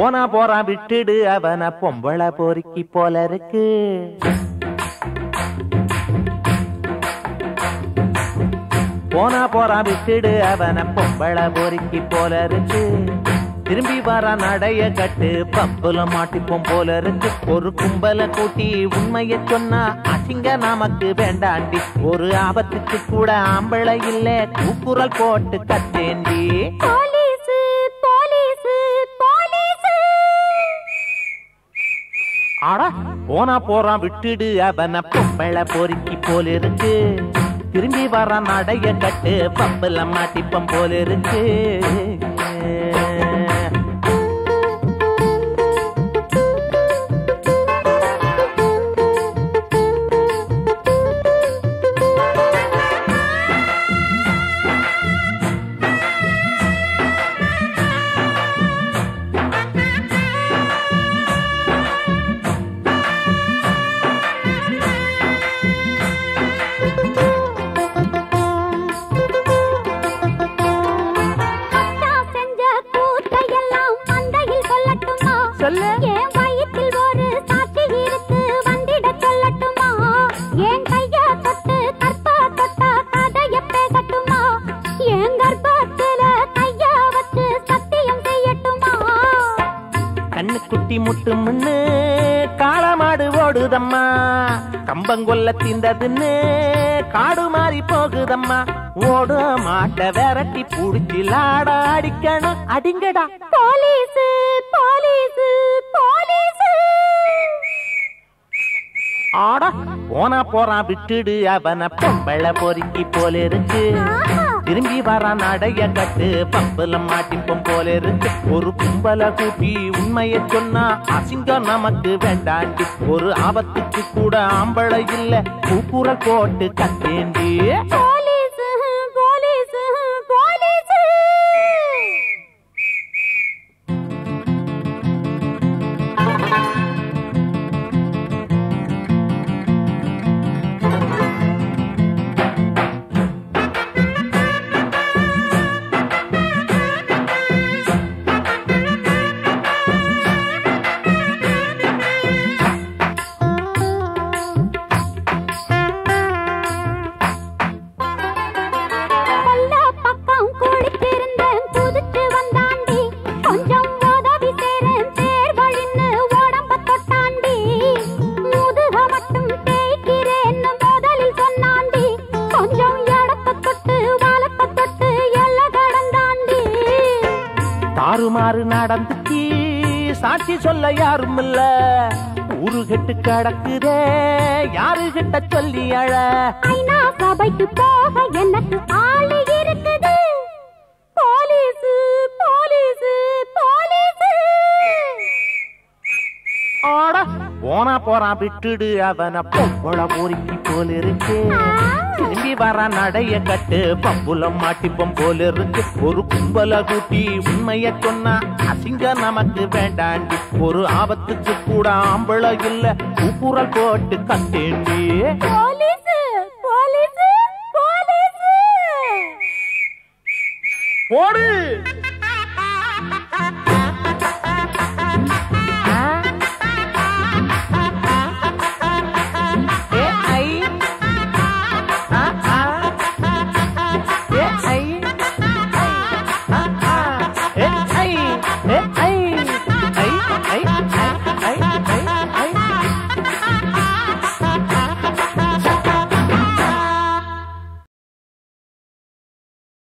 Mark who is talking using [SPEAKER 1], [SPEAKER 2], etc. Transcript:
[SPEAKER 1] போனா போறான் விட்டுடு அவன பொம்பளை பொறுக்கி போல இருக்கு போனா போறான் விட்டுடு அவன பொம்பளை பொறுக்கி போல இருக்கு திரும்பி வர நடைய கட்டு பப்புல மாட்டிப்போம் போல இருக்கு ஒரு கும்பல கூட்டி உண்மைய சொன்னா அசிங்க நமக்கு வேண்டாண்டி ஒரு ஆபத்துக்கு கூட ஆம்பளை இல்ல கூக்குரல் போட்டு கத்தேண்டி
[SPEAKER 2] போலீஸ் போலீஸ் போலீஸ்
[SPEAKER 1] ஆடா போனா போறான் விட்டுடு அவன பொம்பளை பொறுக்கி போல இருக்கு திரும்பி வர நடைய கட்டு பப்புல மாட்டிப்பம் போல இருக்கு
[SPEAKER 2] அக்கா செஞ்ச கூத்தையெல்லாம் மந்தையில் சொல்லட்டுமா
[SPEAKER 1] சொல்லு.
[SPEAKER 2] என் வயிற்றில் ஒரு சாட்சி இருக்கு வந்திட சொல்லட்டுமா என் கைய தொட்டு கற்ப தொட்ட கதைய பேசட்டுமா என் கர்ப்பத்துல கைய வச்சு சத்தியம் செய்யட்டுமா
[SPEAKER 1] கண்ணு குட்டி முட்டு முன்னு காளமாடு ஓடுதம்மா கம்பங்கொல்ல திந்ததுன்னு காடு மாறி போகுதம்மா ஓட மாட்ட விரட்டி புடிச்சு லாட அடிக்கணும் அடிங்கடா
[SPEAKER 2] போலீஸ் போலீஸ் போலீஸ்
[SPEAKER 1] ஆடா போனா போறான் விட்டுடு அவன பொம்பளை பொறுக்கி போல இருக்கு திரும்பி வரான் நடைய கட்டு பம்புல மாட்டிப்போம் போல இருக்கு ஒரு கும்பல கூட்டி உண்மைய சொன்னா அசிங்கம் நமக்கு வேண்டாண்டி ஒரு ஆபத்துக்கு கூட ஆம்பளை இல்ல கூக்குரல் போட்டு கத்தேண்டி
[SPEAKER 2] போலீஸ் போலீஸ் போலீஸ் கொல்ல பக்கம் குடிச்சிருந்தேன் குதிச்சு வந்தாண்டி கொஞ்சம் உதவி சேரேன் தேர் வழின்னு உடம்ப தொட்டாண்டி முதுக மட்டும் தேய்க்கிறேன்னு முதலில் சொன்னாண்டி கொஞ்சம் இடத்த தொட்டு வளப்ப தொட்டு எல்ல கடந்தாண்டி
[SPEAKER 1] தாறுமாறு நடந்துச்சு சாட்சி சொல்ல யாரும் இல்ல ஊரு கெட்டு கிடக்குதே யாரு கிட்ட சொல்லி அழ
[SPEAKER 2] ஐநா சபைக்கு போக எனக்கு ஆளு இருக்குது போலீஸ் போலீஸ் போலீஸ்
[SPEAKER 1] ஆடா போனா போறான் விட்டுடு அவன பொம்பளை பொறுக்கி போல இருக்கு திரும்பி வர நடைய கட்டு பம்புல மாட்டிப்பம் போல இருக்கு ஒரு கும்பல கூட்டி உண்மைய சொன்னா அசிங்க நமக்கு வேண்டாண்டி ஒரு ஆபத்துக்கு கூட ஆம்பளை இல்ல கூக்குரல் போட்டு கத்தேண்டி
[SPEAKER 2] போலீஸ் போலீஸ் போலீஸ்
[SPEAKER 1] போடு